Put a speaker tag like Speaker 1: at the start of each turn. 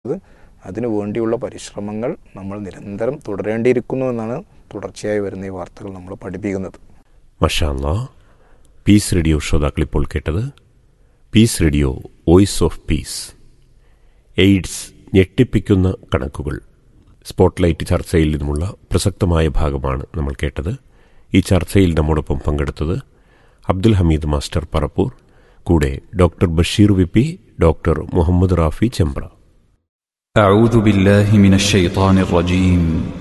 Speaker 1: അതിനു വേണ്ടിയുള്ള പരിശ്രമങ്ങൾ നമ്മൾ നിരന്തരം തുടരേണ്ടിയിരിക്കുന്നു എന്നാണ് തുടർച്ചയായി വരുന്ന ഈ വാർത്തകൾ നമ്മൾ പഠിപ്പിക്കുന്നത്
Speaker 2: മഷാല്ല പീസ് റേഡിയോ ശ്രോതാക്കൾ ഇപ്പോൾ കേട്ടത് peace radio voice of peace AIDS ഞെട്ടിപ്പിക്കുന്ന കണക്കുകൾ സ്പോട്ട്ലൈറ്റ് ചർച്ചയിൽ നിന്നുമുള്ള പ്രസക്തമായ ഭാഗമാണ് നമ്മൾ കേട്ടത് ഈ ചർച്ചയിൽ നമ്മോടൊപ്പം പങ്കെടുത്തത് അബ്ദുൽ ഹമീദ് മാസ്റ്റർ പറപ്പൂർ കൂടെ doctor Basheer V P doctor Muhammad Rafi Chembra
Speaker 3: أعوذ بالله من الشيطان الرجيم